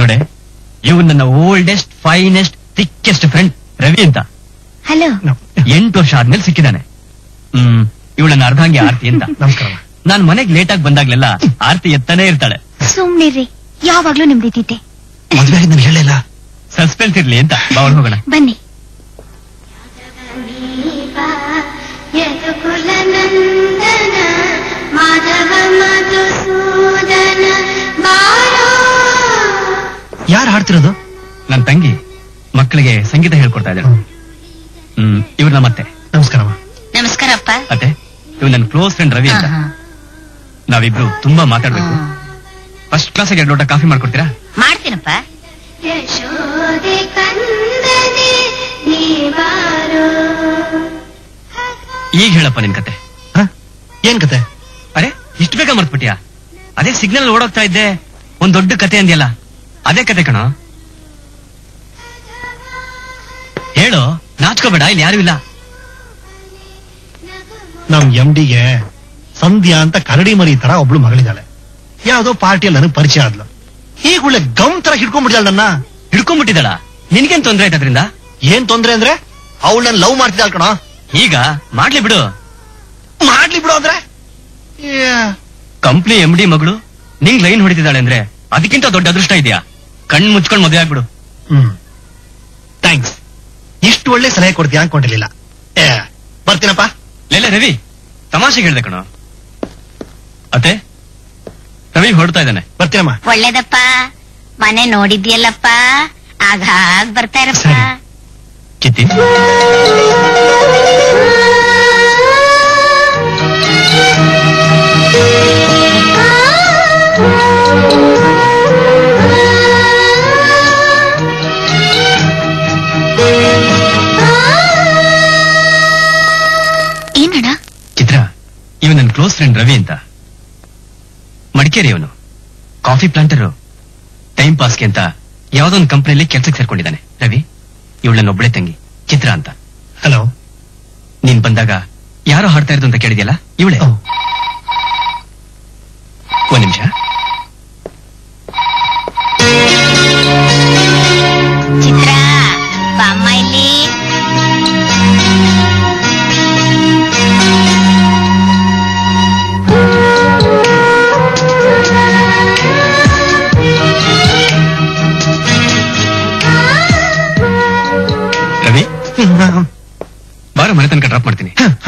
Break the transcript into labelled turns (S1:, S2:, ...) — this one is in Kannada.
S1: ನೋಡೆ ಇವ್ ನನ್ನ oldest finest thickest friend Ravi ಅಂತ
S2: ಹಲೋ
S1: ಎಂಟು ವರ್ಷ ಆದ್ಮೇಲೆ ಸಿಕ್ಕಿದಾನೆ ಹ್ಮ್ ಇವಳು ನನ್ನ ಅರ್ಧಾಂಗಿ ಆರ್ತಿ ಅಂತ
S3: ನಮಸ್ಕಾರ
S1: ನಾನ್ ಮನೆಗ್ ಲೇಟ್ ಆಗಿ ಬಂದಾಗ್ಲೆಲ್ಲ ಆರ್ತಿ ಎತ್ತಾನೇ ಇರ್ತಾಳೆ
S2: ಸುಮ್ನಿರ್ರಿ ಯಾವಾಗ್ಲೂ ನಿಮ್ದಿದ್ದೆ
S3: ಮದ್ವೆ ನಾನು ಹೇಳಿಲ್ಲ
S1: ಸಸ್ಪೆನ್ಸ್ ಇರ್ಲಿ ಅಂತ ಬಾವಲ್ ಹೋಗೋಣ
S2: ಬನ್ನಿ
S4: ಮಾಧವ ಮಧುಸೂದನ ಬಾರೋ
S3: ಯಾರು ಹಾಡ್ತಿರೋದು
S1: ನನ್ ತಂಗಿ ಮಕ್ಕಳಿಗೆ ಸಂಗೀತ ಹೇಳ್ಕೊಡ್ತಾ ಇದ್ದಾಳೆ ಹ್ಮ್ ಇವ್ರು ನಮ್ಮತ್ತೆ
S3: ನಮಸ್ಕಾರಮ್ಮ
S2: ನಮಸ್ಕಾರಪ್ಪ
S1: ಅತ್ತೆ ಇವ್ ನನ್ ಕ್ಲೋಸ್ ಫ್ರೆಂಡ್ ರವಿ ಅಂತ ನಾವಿಬ್ರು ತುಂಬಾ ಮಾತಾಡ್ಬೇಕು ಫಸ್ಟ್ ಕ್ಲಾಸ್ ಎರಡು ಲೋಟ ಕಾಫಿ ಮಾಡ್ಕೊಡ್ತೀರಾ
S2: ಮಾಡ್ತೀನಪ್ಪ
S4: ಯಶೋದೆ ಕಂದನೆ ನೀ ಬಾರೋ
S1: ಈಗ ಹೇಳಪ್ಪ ನಿನ್ ಕತೆ
S3: ಹ? ಏನ್ ಕತೆ
S1: ಅರೆ ಇಷ್ಟು ಬೇಗ ಮರ್ತ್ಬಿಟ್ಯಾ ಅದೇ ಸಿಗ್ನಲ್ ಓಡೋಗ್ತಾ ಇದ್ದೆ ಒಂದ್ ದೊಡ್ಡ ಕತೆ ಅಂದ್ಯಲ್ಲ ಅದೇ ಕತೆ ಕಣೋ ಹೇಳು ನಾಚ್ಕೋಬೇಡ ಇಲ್ಲಿ ಯಾರು ಇಲ್ಲ
S3: ನಮ್ ಎಂ ಡಿಗೆ ಸಂಧ್ಯಾ ಅಂತ ಕರಡಿ ಮರಿ ತರ ಒಬ್ಳು ಮಗಳಿದ್ದಾಳೆ ಯಾವ್ದೋ ಪಾರ್ಟಿಯಲ್ಲಿ ನನಗೆ ಪರಿಚಯ ಆದ್ಲು ಈಗ ಒಳ್ಳೆ ಗಮ್ ತರ ಹಿಡ್ಕೊಂಡ್ಬಿಡ್ತಾಳ ನನ್ನ
S1: ಹಿಡ್ಕೊಂಡ್ಬಿಟ್ಟಿದಳ ನಿನ್ಗೇನ್ ತೊಂದ್ರೆ ಆಯ್ತು ಅದ್ರಿಂದ
S3: ಏನ್ ತೊಂದ್ರೆ ಅಂದ್ರೆ ಅವಳು ನನ್ ಲವ್ ಮಾಡ್ತಿದ್ದಾಳ ಕಣ
S1: ಈಗ ಮಾಡ್ಲಿ ಬಿಡು
S3: ಮಾಡ್ಲಿ ಬಿಡು ಅಂದ್ರೆ ಏ,
S1: ಕಂಪ್ನಿ ಎಂ ಡಿ ಮಗಳು ನಿಂಗ್ ಲೈನ್ ಹೊಡಿತಿದ್ದಾಳೆ ಅಂದ್ರೆ ಅದಕ್ಕಿಂತ ದೊಡ್ಡ ಅದೃಷ್ಟ ಇದೆಯಾ ಕಣ್ ಮುಚ್ಕೊಂಡ್ ಮದುವೆ ಆಗ್ಬಿಡು
S3: ಹ್ಮ್ ಥ್ಯಾಂಕ್ಸ್ ಇಷ್ಟು ಒಳ್ಳೆ ಸಲಹೆ ಕೊಡ್ತೀಯ ಅನ್ಕೊಂಡಿರ್ಲಿಲ್ಲ ಏ ಬರ್ತೀನಪ್ಪ
S1: ಲೇಲೆ ರವಿ ತಮಾಷೆಗೆ ಹೇಳ್ದೆ ಕಣೋ ಅತ್ತೆ ರವಿ ಹೊರಡ್ತಾ ಇದ್ದಾನೆ
S3: ಬರ್ತೀನಮ್ಮ
S2: ಒಳ್ಳೇದಪ್ಪ ಮನೆ ನೋಡಿದ್ಯಲ್ಲಪ್ಪ ಆಗಾಗ ಬರ್ತಾ ಇರಪ್ಪ
S3: ಸರಿ.
S1: ಕಿತ್ತಿ
S2: ಏನಣ್ಣ
S1: ಚಿತ್ರ ಇವ್ ನನ್ನ ಕ್ಲೋಸ್ ಫ್ರೆಂಡ್ ರವಿ ಅಂತ ಮಡಿಕೇರಿ ಅವನು ಕಾಫಿ ಪ್ಲಾಂಟರ್ ಟೈಮ್ ಪಾಸ್ಗೆ ಅಂತ ಯಾವ್ದೊಂದು ಕಂಪನಿಯಲ್ಲಿ ಕೆಲ್ಸಕ್ಕೆ ಸೇರ್ಕೊಂಡಿದ್ದಾನೆ ರವಿ ಇವಳನ್ನ ಒಬ್ಬಳೆ ತಂಗಿ ಚಿತ್ರ ಅಂತ
S3: ಹಲೋ
S1: ನೀನ್ ಬಂದಾಗ ಯಾರೋ ಹಾಡ್ತಾ ಇರೋದು ಅಂತ ಕೇಳಿದ್ಯಲ್ಲ ಇವಳೆ ಒಂದ್ ನಿಮಿಷ
S2: ಚಿತ್ರ ಬಾಮ್ಮ ಇಲ್ಲಿ
S1: ರವಿ ಬಾರೋ ಮನೆ ತನಕ ಡ್ರಾಪ್ ಮಾಡ್ತೀನಿ